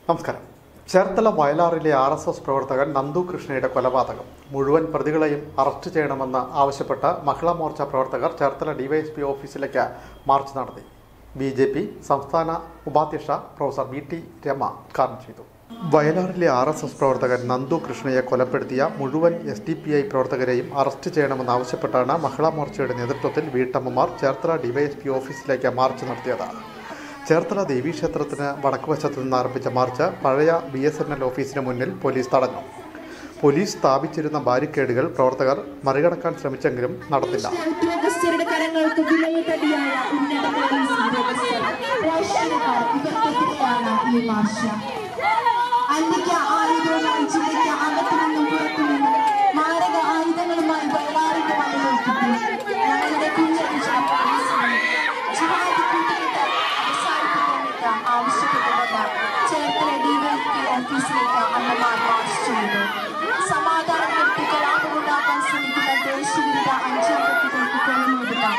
നമസ്കാരം ചേർത്തല വയലാറിലെ R S S പ്രവർത്തകൻ നന്ദു കൃഷ്ണയുടെ കൊലപാതകം മുഴുവൻ പ്രതികളെയും അറസ്റ്റ് ചെയ്യണമെന്ന് ആവശ്യപ്പെട്ട് മഹിളാ മോർച്ച പ്രവർത്തകർ ചേർത്തല ഡിവൈഎസ്പി ഓഫീസിലേക്ക് മാർച്ച് നടത്തി ബി ജെ പി സംസ്ഥാന ഉപാധ്യക്ഷ പ്രൊഫസർ വി ടി രമ ഉദ്ഘാടനം ചെയ്തു വയലാറിലെ ആർ എസ് എസ് പ്രവർത്തകൻ നന്ദു കൃഷ്ണയെ കൊലപ്പെടുത്തിയ മുഴുവൻ എസ് ഡി പി ഐ പ്രവർത്തകരെയും അറസ്റ്റ് ചെയ്യണമെന്നാവശ്യപ്പെട്ടാണ് മഹിളാ മോർച്ചയുടെ നേതൃത്വത്തിൽ വീട്ടമ്മമാർ ചേർത്തല ഡിവൈഎസ്പി ഓഫീസിലേക്ക് മാർച്ച് നടത്തിയത് ചേർത്തല ദേവീക്ഷേത്രത്തിന് വടക്കുവശത്ത് നിന്ന് ആരംഭിച്ച മാർച്ച് പഴയ ബി എസ് എൻ എൽ ഓഫീസിന് മുന്നിൽ പോലീസ് തടഞ്ഞു പോലീസ് സ്ഥാപിച്ചിരുന്ന ബാരിക്കേഡുകൾ പ്രവർത്തകർ മറികടക്കാൻ ശ്രമിച്ചെങ്കിലും നടന്നില്ല ഉദ്യോഗസ്ഥരുടെ കരങ്ങൾക്ക് വിലയുതടിയായ ഉന്നത പോലീസ് ഉദ്യോഗസ്ഥർ രാഷ്ട്രീയക്കാർ ഇവർക്കെതിരെയാണ് ഈ മാർച്ച് അന്തിക്ക ആയുധവുമായി ജില്ലയ്ക്ക് അകത്തു നിന്നും പുറത്തു നിന്നും മാരക ആയുധങ്ങളുമായി വയലാറിന്റെ മണ്ണിലെത്തിക്കും ഞങ്ങളുടെ കുഞ്ഞടിച്ച പോലീസിനെ ജിഹാദി കൂട്ടുകെട്ട് അവസാനിപ്പിക്കാനായിട്ട് ആവശ്യപ്പെട്ടുകൊണ്ട് ചേർത്തല ഡിവൈഎസ്പി ഓഫീസിലേക്ക് അമ്മമാർ മാർച്ച് ചെയ്തു സമാധാനം നിർത്തി കലാപമുണ്ടാക്കാൻ ശ്രമിക്കുന്ന ദേശവിരുദ്ധ അഞ്ചാം വ്യക്തികൾക്ക് കൊണ്ടുകൊടുക്കാം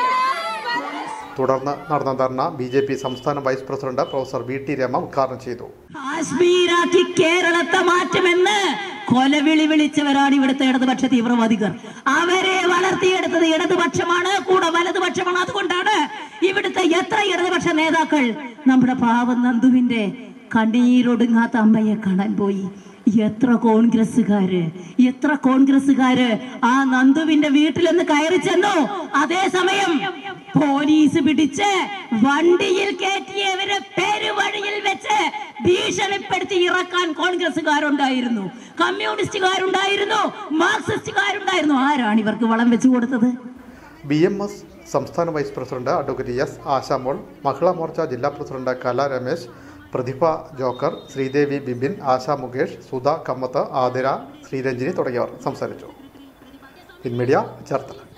തുടർന്ന് നടന്ന ധർണ ബി ജെ പി സംസ്ഥാന vice president professor V T Rama ഉദ്ഘാടനം ചെയ്തു കാശ്മീരാക്കി കേരളത്തെ മാറ്റുമെന്ന് കൊലവിളി വിളിച്ചവരാണ് ഇവിടുത്തെ ഇടതുപക്ഷ തീവ്രവാദികൾ അവരെ വളർത്തിയെടുത്തത് ഇടതുപക്ഷമാണ് കൂടെ വലതുപക്ഷമാണ് അതുകൊണ്ടാണ് ഇവിടുത്തെ എത്ര ഇടതുപക്ഷ നേതാക്കൾ നമ്മുടെ പാവം നന്ദുവിന്റെ കണ്ണീരൊടുങ്ങാത്ത അമ്മയെ കാണാൻ പോയി എത്ര കോൺഗ്രസ്സുകാര് എത്ര കോൺഗ്രസ്സുകാര് ആ നന്ദുവിന്റെ വീട്ടിലൊന്ന് കയറി ചെന്നു അതേസമയം പോലീസ് പിടിച്ച് വണ്ടിയിൽ കയറ്റിയവരെ പെരുവഴിയിൽ വെച്ച് ഭീഷണിപ്പെടുത്തി ഇറക്കാൻ കോൺഗ്രസ്സുകാരുണ്ടായിരുന്നു കമ്മ്യൂണിസ്റ്റുകാരുണ്ടായിരുന്നു മാർക്സിസ്റ്റുകാരുണ്ടായിരുന്നു ആരാണ് ഇവർക്ക് വളം വെച്ചു കൊടുത്തത് ബി എം എസ് സംസ്ഥാന vice president advocate S Ashamol Mahila Morcha ജില്ലാ പ്രസിഡന്റ് കല രമേശ് പ്രതിഭ ജോക്കർ ശ്രീദേവി ബിബിൻ ആശാ മുകേഷ് സുധ കമ്മത്ത് ആതിര ശ്രീരഞ്ജിനി തുടങ്ങിയവർ സംസാരിച്ചു ഇൻ മീഡിയ ചേർത്തല